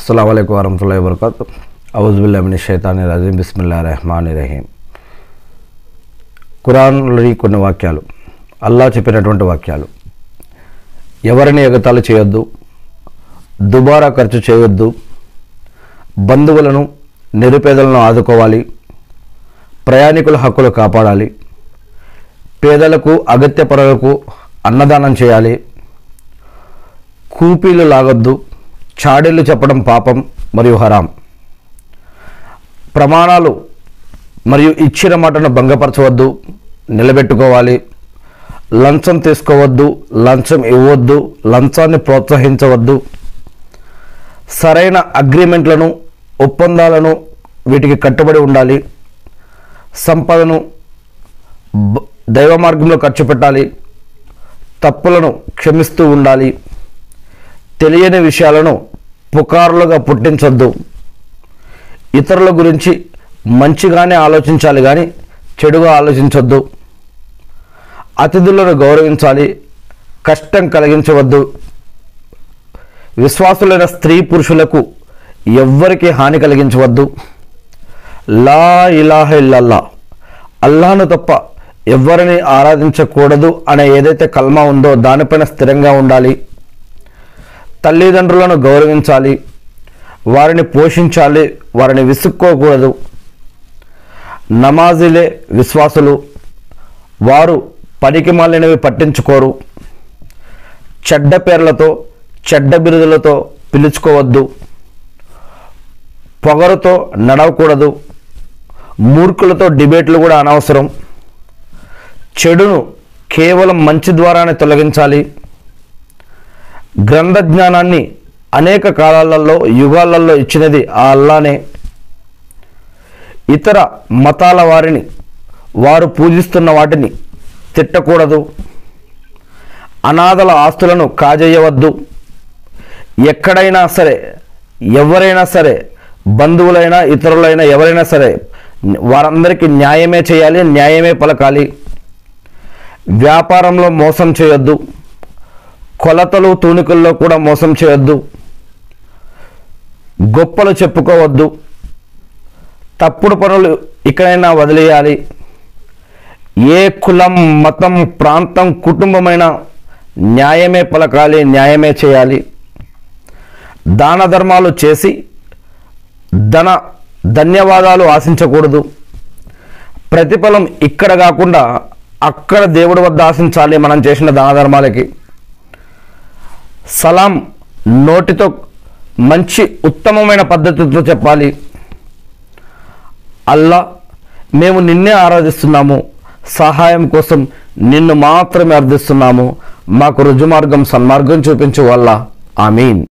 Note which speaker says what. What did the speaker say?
Speaker 1: అస్సలం అయికు వరహతుల్లా వబర్కత్ అవుజుబుల్లామిని షైతాని రజీం బిస్మిల్లా రెహమాన్ రహీం ఖురాన్లోని కొన్ని వాక్యాలు అల్లా చెప్పినటువంటి వాక్యాలు ఎవరిని ఎగతాళి చేయొద్దు దుబారా ఖర్చు చేయొద్దు బంధువులను నిరుపేదలను ఆదుకోవాలి ప్రయాణికుల హక్కులు కాపాడాలి పేదలకు అగత్య పరులకు అన్నదానం చేయాలి కూపీలు లాగొద్దు చాడీలు చెప్పడం పాపం మరియు హరాం ప్రమాణాలు మరియు ఇచ్చిన మాటను భంగపరచవద్దు నిలబెట్టుకోవాలి లంచం తీసుకోవద్దు లంచం ఇవ్వద్దు లంచాన్ని ప్రోత్సహించవద్దు సరైన అగ్రిమెంట్లను ఒప్పందాలను వీటికి కట్టుబడి ఉండాలి సంపదను బ- దైవ మార్గంలో ఖర్చు పెట్టాలి తప్పులను క్షమిస్తూ ఉండాలి తెలియని విషయాలను పుకారులుగా పుట్టించొద్దు ఇతరుల గురించి మంచిగానే ఆలోచించాలి కానీ చెడుగా ఆలోచించొద్దు అతిథులను గౌరవించాలి కష్టం కలిగించవద్దు విశ్వాసులైన స్త్రీ పురుషులకు ఎవ్వరికి హాని కలిగించవద్దు లా ఇలాహ ఇల్లల్లా అల్లాను తప్ప ఎవరిని ఆరాధించకూడదు అనే ఏదైతే కల్మా ఉందో దానిపైన స్థిరంగా ఉండాలి తల్లిదండ్రులను గౌరవించాలి వారిని పోషించాలి వారిని విసుక్కోకూడదు నమాజీలే విశ్వాసులు వారు పనికి మాలినవి పట్టించుకోరు చెడ్డ పేర్లతో చెడ్డ బిరుదులతో పిలుచుకోవద్దు పొగరుతో నడవకూడదు మూర్ఖులతో డిబేట్లు కూడా అనవసరం చెడును కేవలం మంచి ద్వారానే తొలగించాలి గ్రంథ జ్ఞానాన్ని అనేక కాలాలలో యుగాలలో ఇచ్చినది ఆ అల్లానే ఇతర మతాల వారిని వారు పూజిస్తున్న వాటిని తిట్టకూడదు అనాథల ఆస్తులను కాజేయవద్దు ఎక్కడైనా సరే ఎవరైనా సరే బంధువులైనా ఇతరులైనా ఎవరైనా సరే వారందరికీ న్యాయమే చేయాలి న్యాయమే పలకాలి వ్యాపారంలో మోసం చేయొద్దు కొలతలు తూనికల్లో కూడా మోసం చేయొద్దు గొప్పలు చెప్పుకోవద్దు తప్పుడు పనులు ఇక్కడైనా వదిలేయాలి ఏ కులం మతం ప్రాంతం కుటుంబమైన న్యాయమే పలకాలి న్యాయమే చేయాలి దాన ధర్మాలు చేసి ధన ధన్యవాదాలు ఆశించకూడదు ప్రతిఫలం ఇక్కడ కాకుండా అక్కడ దేవుడి వద్ద ఆశించాలి మనం చేసిన దాన ధర్మాలకి సలాం నోటితో మంచి ఉత్తమమైన పద్ధతితో చెప్పాలి అల్లా మేము నిన్నే ఆరాధిస్తున్నాము సహాయం కోసం నిన్ను మాత్రమే అర్థిస్తున్నాము మాకు రుజుమార్గం సన్మార్గం చూపించు వల్ల ఆమీన్